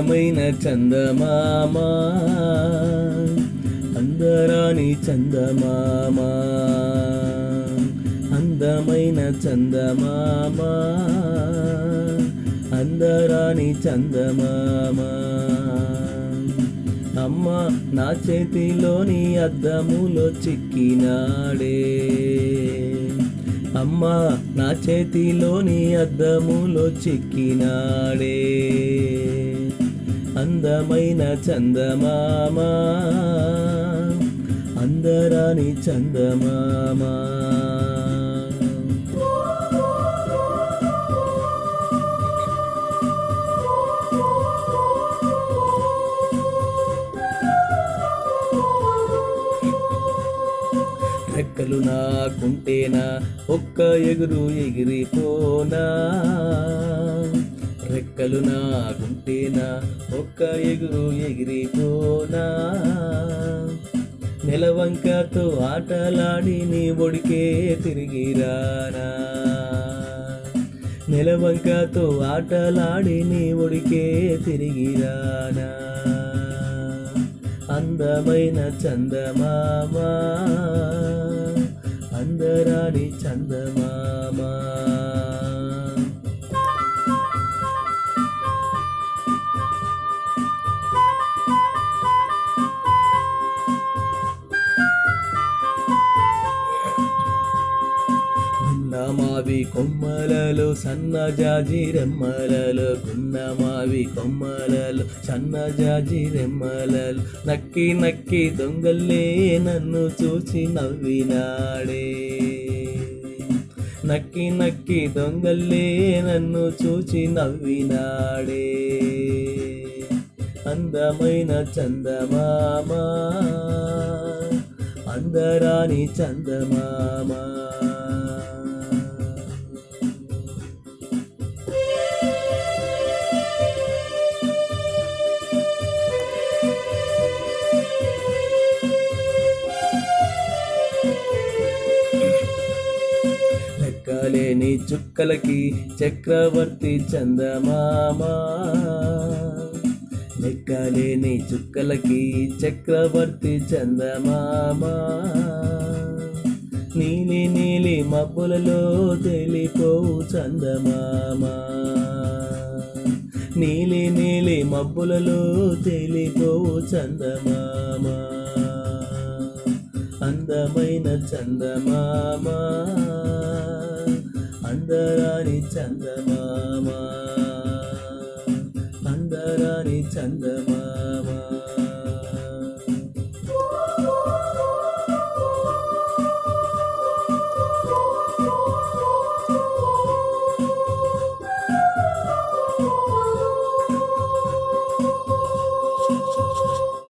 అందమైన చందమామ అందరాని చందమామ అందమైన చందమామ అందరాని చందమామ అమ్మ నా చేతిలోని అద్దములో చిక్కినాడే అమ్మ నా చేతిలోని అద్దములో చిక్కినాడే అందమైన చందమామ అందరాని చందమామ రెక్కలు నాకుంటేనా ఒక్క ఎగురు ఎగిరిపోనా రెక్కలు నాకుంటేనా ఒక్క ఎగురు ఎగిరిపోనా నెలవంకతో ఆటలాడి నీ ఒడికే తిరిగిరానా నెలవంకతో ఆటలాడి నీ ఒడికే తిరిగిరానా అందమైన చందమామ అందరాని చందమామ గున్నమావి కొమ్మలలో సన్నజాజి రెమ్మలలో గున్నమావి కొమ్మలలో సన్నజాజి రెమ్మలలో నక్కి నక్కి దొంగల్లే నన్ను చూసి నవ్వినాడే నక్కి నక్కి దొంగల్లే నన్ను చూసి నవ్వినాడే అందమైన చందమామ అందరాని చందమామ లెక్కలేని చుక్కలకి చక్రవర్తి చందమామ లెక్కలేని చుక్కలకి చక్రవర్తి చందమామ నీలి నీలి మబ్బులలో తెలిపోవు చందమామ నీలి నీలి మబ్బులలో తెలిపోవు చందమామ అందమైన చందమామ అందరాని చందమామ అందరాని చంద